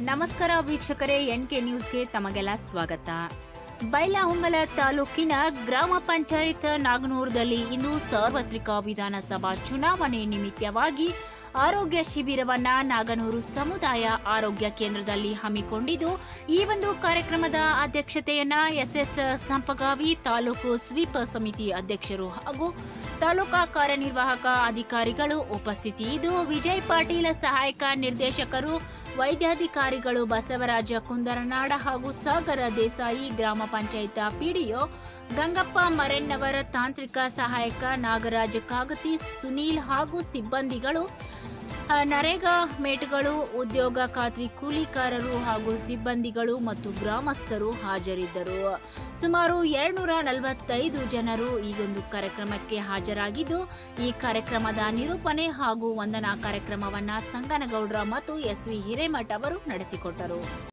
ನಮಸ್ಕಾರ ವೀಕ್ಷಕರೇ N K ನ್ಯೂಸ್ಗೆ ತಮಗೆಲ್ಲ ಸ್ವಾಗತ ಬೈಲಹೊಂಗಲ ತಾಲೂಕಿನ ಗ್ರಾಮ ಪಂಚಾಯತ್ ನಾಗನೂರದಲ್ಲಿ ಇಂದು ಸಾರ್ವತ್ರಿಕ ವಿಧಾನಸಭಾ ಚುನಾವಣೆ ನಿಮಿತ್ತವಾಗಿ ಆರೋಗ್ಯ ಶಿಬಿರವನ್ನ ನಾಗನೂರು ಸಮುದಾಯ ಆರೋಗ್ಯ ಕೇಂದ್ರದಲ್ಲಿ ಹಮ್ಮಿಕೊಂಡಿದ್ದು ಈ ಒಂದು ಕಾರ್ಯಕ್ರಮದ ಅಧ್ಯಕ್ಷತೆಯನ್ನ ಎಸ್ಎಸ್ ಸಂಪಗಾವಿ ತಾಲೂಕು ಸ್ವೀಪ್ ಸಮಿತಿ ಅಧ್ಯಕ್ಷರು ಹಾಗೂ ತಾಲೂಕಾ ಕಾರ್ಯನಿರ್ವಾಹಕ ಅಧಿಕಾರಿಗಳು ಉಪಸ್ಥಿತಿ ಇದು ವಿಜಯ್ ಪಾಟೀಲ್ ಸಹಾಯಕ ನಿರ್ದೇಶಕರು ವೈದ್ಯಾಧಿಕಾರಿಗಳು ಬಸವರಾಜ ಕುಂದರನಾಡ ಹಾಗೂ ಸಾಗರ ದೇಸಾಯಿ ಗ್ರಾಮ ಪಂಚಾಯತ್ ಪಿಡಿಒ ಗಂಗಪ್ಪ ಮರೆನ್ನವರ ತಾಂತ್ರಿಕ ಸಹಾಯಕ ನಾಗರಾಜ್ ಕಾಗತಿ ಸುನೀಲ್ ಹಾಗೂ ಸಿಬ್ಬಂದಿಗಳು ಆ, ನರೇಗಾ ಮೇಟ್ಗಳು ಉದ್ಯೋಗ ಖಾತ್ರಿ ಕೂಲಿಕಾರರು ಹಾಗೂ ಸಿಬ್ಬಂದಿಗಳು ಮತ್ತು ಗ್ರಾಮಸ್ಥರು ಹಾಜರಿದ್ದರು ಸುಮಾರು ಎರಡ್ನೂರ ನಲವತ್ತೈದು ಜನರು ಈ ಒಂದು ಕಾರ್ಯಕ್ರಮಕ್ಕೆ ಹಾಜರಾಗಿದ್ದು ಈ ಕಾರ್ಯಕ್ರಮದ ನಿರೂಪಣೆ ಹಾಗೂ ವಂದನಾ ಕಾರ್ಯಕ್ರಮವನ್ನ ಸಂಗನಗೌಡ್ರ ಮತ್ತು ಎಸ್ ವಿ ಹಿರೇಮಠ್ ಅವರು ನಡೆಸಿಕೊಟ್ಟರು